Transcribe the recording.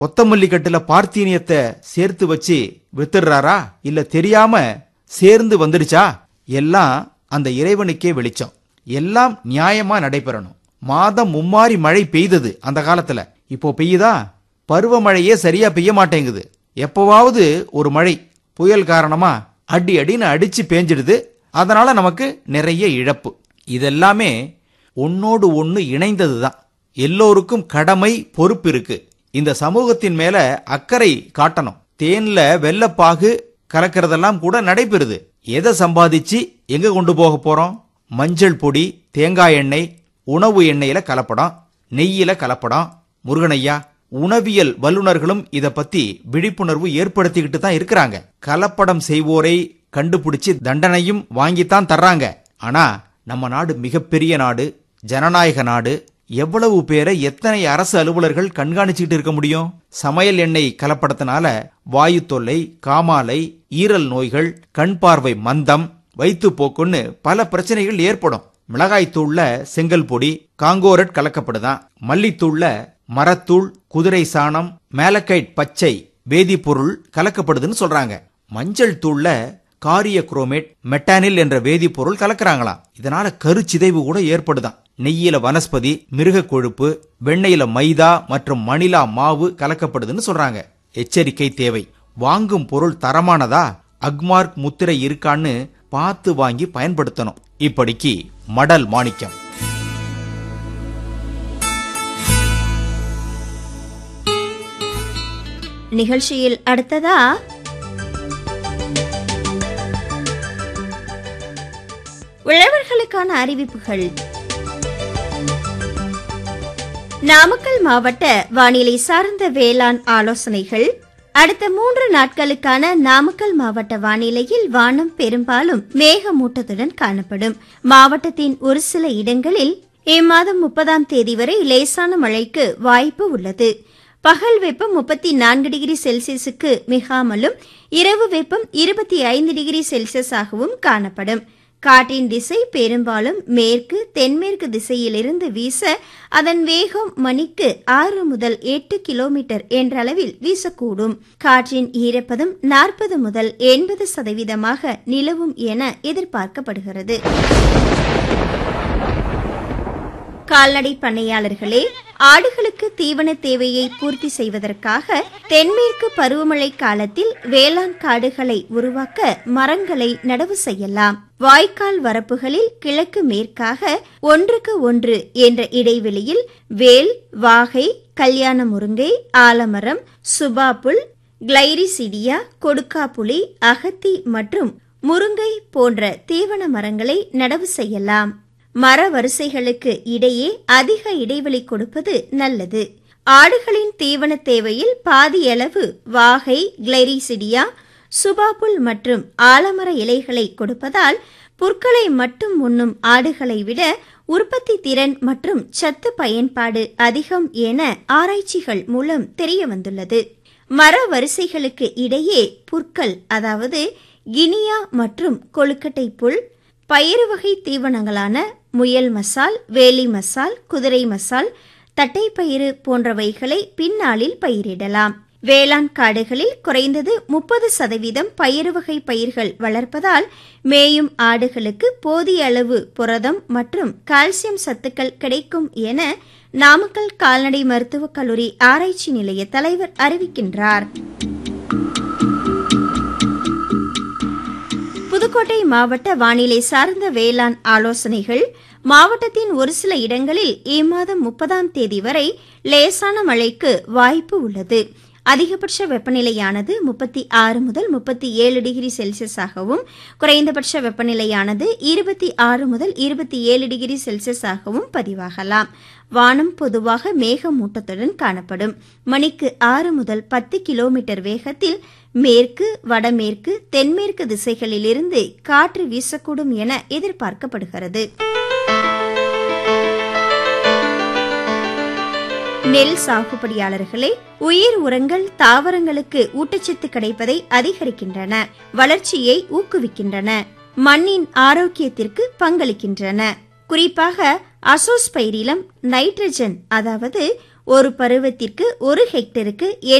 கொத்தமல்லி கட்டுல பார்த்தீனியத்தை சேர்த்து வச்சு வித்துடுறாரா இல்ல தெரியாம சேர்ந்து வந்துடுச்சா எல்லாம் அந்த இறைவனுக்கே வெளிச்சம் எல்லாம் நியாயமா நடைபெறணும் மாதம் மும்மாரி மழை பெய்தது அந்த காலத்துல இப்போ பெய்யுதா பருவமழையே சரியா பெய்ய மாட்டேங்குது எப்பவாவது ஒரு மழை புயல் காரணமா அடி அடின்னு அடிச்சு பேஞ்சிடுது அதனால நமக்கு நிறைய இழப்பு இதெல்லாமே ஒன்னோடு ஒன்னு இணைந்ததுதான் எல்லோருக்கும் கடமை பொறுப்பு இருக்கு இந்த சமூகத்தின் மேல அக்கறை காட்டணும் தேன்ல வெள்ளப்பாகு கலக்கிறதெல்லாம் கூட நடைபெறுது எதை சம்பாதிச்சு எங்க கொண்டு போக போறோம் மஞ்சள் பொடி தேங்காய் எண்ணெய் உணவு எண்ணெயில கலப்படம் நெய்யில கலப்படம் முருகனையா உணவியல் வல்லுநர்களும் இத பத்தி விழிப்புணர்வு ஏற்படுத்திக்கிட்டு தான் இருக்கிறாங்க கலப்படம் செய்வோரை கண்டுபிடிச்சு தண்டனையும் வாங்கித்தான் தர்றாங்க ஆனா நம்ம நாடு மிகப்பெரிய நாடு ஜனநாயக நாடு எவ்வளவு பேரை எத்தனை அரசு அலுவலர்கள் கண்காணிச்சுக்கிட்டு இருக்க முடியும் சமையல் எண்ணெய் கலப்படத்தினால வாயு தொல்லை காமாலை ஈரல் நோய்கள் கண் பார்வை மந்தம் வயிற்றுப்போக்குன்னு பல பிரச்சனைகள் ஏற்படும் மிளகாய் தூள்ல செங்கல் பொடி காங்கோரட் கலக்கப்படுதான் மல்லித்தூள்ல மரத்தூள் குதிரை சாணம் மேலக்கைட் பச்சை வேதிப்பொருள் கலக்கப்படுதுன்னு சொல்றாங்க மஞ்சள் தூள்ல காரிய குரோமேட் மெட்டானில் என்ற வேதிப்பொருள் கலக்கறாங்களாம் இதனால கருச்சிதைவு கூட ஏற்படுதாம் நெய்யில வனஸ்பதி மிருக கொழுப்பு வெண்ணெயில மைதா மற்றும் மணிலா மாவு கலக்கப்படுதுன்னு சொல்றாங்க எச்சரிக்கை தேவை வாங்கும் பொருள் தரமானதா அக்மார்க் முத்திரை இருக்கான்னு பார்த்து வாங்கி பயன்படுத்தணும் இப்படிக்கு மடல் மாணிக்கம் நிகழ்ச்சியில் அடுத்ததா உழவர்களுக்கான அறிவிப்புகள் நாமக்கல் மாவட்ட வானிலை சார்ந்த வேளாண் ஆலோசனைகள் அடுத்த மூன்று நாட்களுக்கான நாமக்கல் மாவட்ட வானிலையில் வானம் பெரும்பாலும் மேகமூட்டத்துடன் காணப்படும் மாவட்டத்தின் ஒரு சில இடங்களில் இம்மாதம் முப்பதாம் தேதி வரை லேசான மழைக்கு வாய்ப்பு உள்ளது பகல் வெப்பம் முப்பத்தி நான்கு டிகிரி செல்சியஸுக்கு மிகாமலும் இரவு வெப்பம் இருபத்தி ஐந்து டிகிரி செல்சியஸாகவும் காணப்படும் காற்றின் திசை பெரும்பாலும் மேற்கு தென்மேற்கு திசையிலிருந்து வீச அதன் வேகம் மணிக்கு ஆறு முதல் எட்டு கிலோமீட்டர் என்ற அளவில் வீசக்கூடும் காற்றின் ஈரப்பதம் நாற்பது முதல் எண்பது சதவீதமாக நிலவும் என எதிர்பார்க்கப்படுகிறது கால்நடை பண்ணையாளர்களே ஆடுகளுக்கு தீவன தேவையை பூர்த்தி செய்வதற்காக தென்மேற்கு பருவமழை காலத்தில் வேளாண் காடுகளை உருவாக்க மரங்களை நடவு செய்யலாம் வாய்க்கால் வரப்புகளில் கிழக்கு மேற்காக ஒன்றுக்கு ஒன்று என்ற இடைவெளியில் வேல் வாகை கல்யாண முருங்கை ஆலமரம் சுபாப்புல் கிளைரிசிடியா கொடுக்காப்புளி அகத்தி மற்றும் முருங்கை போன்ற தீவன மரங்களை நடவு செய்யலாம் மர வரிசைகளுக்கு இடையே அதிக இடைவெளி கொடுப்பது நல்லது ஆடுகளின் தீவன தேவையில் பாதியளவு வாகை கிளைரிசிடியா சுபாப்புல் மற்றும் ஆலமர இலைகளை கொடுப்பதால் புற்களை மட்டும் உண்ணும் ஆடுகளை விட உற்பத்தி திறன் மற்றும் சத்து பயன்பாடு அதிகம் என ஆராய்ச்சிகள் மூலம் தெரிய வந்துள்ளது மர வரிசைகளுக்கு இடையே புற்கள் அதாவது கினியா மற்றும் கொழுக்கட்டை புல் பயிறு வகை தீவனங்களான முயல் மசால் வேலி மசால் குதிரை மசால் தட்டைப்பயிறு போன்றவைகளை பின்னாளில் பயிரிடலாம் வேளாண் காடுகளில் குறைந்தது முப்பது சதவீதம் பயிறு வகை பயிர்கள் வளர்ப்பதால் மேயும் ஆடுகளுக்கு போதிய அளவு புரதம் மற்றும் கால்சியம் சத்துக்கள் கிடைக்கும் என நாமக்கல் கால்நடை மருத்துவக் கல்லூரி ஆராய்ச்சி நிலைய தலைவர் அறிவிக்கின்றார் புதுக்கோட்டை மாவட்ட வானிலை சார்ந்த வேளாண் ஆலோசனைகள் மாவட்டத்தின் ஒரு சில இடங்களில் இம்மாதம் முப்பதாம் தேதி வரை லேசான மழைக்கு வாய்ப்பு உள்ளது அதிகபட்ச வெப்பநிலையானது முப்பத்தி ஆறு முதல் முப்பத்தி ஏழு டிகிரி செல்சியஸாகவும் குறைந்தபட்ச வெப்பநிலையானது இருபத்தி ஆறு முதல் இருபத்தி ஏழு டிகிரி செல்சியஸாகவும் பதிவாகலாம் வானம் பொதுவாக மேகமூட்டத்துடன் காணப்படும் மணிக்கு ஆறு முதல் பத்து கிலோமீட்டர் வேகத்தில் மேற்கு வடமேற்கு தென்மேற்கு திசைகளிலிருந்து காற்று வீசக்கூடும் என எதிர்பார்க்கப்படுகிறது நெல் சாகுபடியாளர்களே உயிர் உரங்கள் தாவரங்களுக்கு ஊட்டச்சத்து கிடைப்பதை அதிகரிக்கின்றன வளர்ச்சியை ஊக்குவிக்கின்றன மண்ணின் ஆரோக்கியத்திற்கு பங்களிக்கின்றன குறிப்பாக அசோஸ்பைரிலம் நைட்ரஜன் அதாவது ஒரு பருவத்திற்கு ஒரு ஹெக்டருக்கு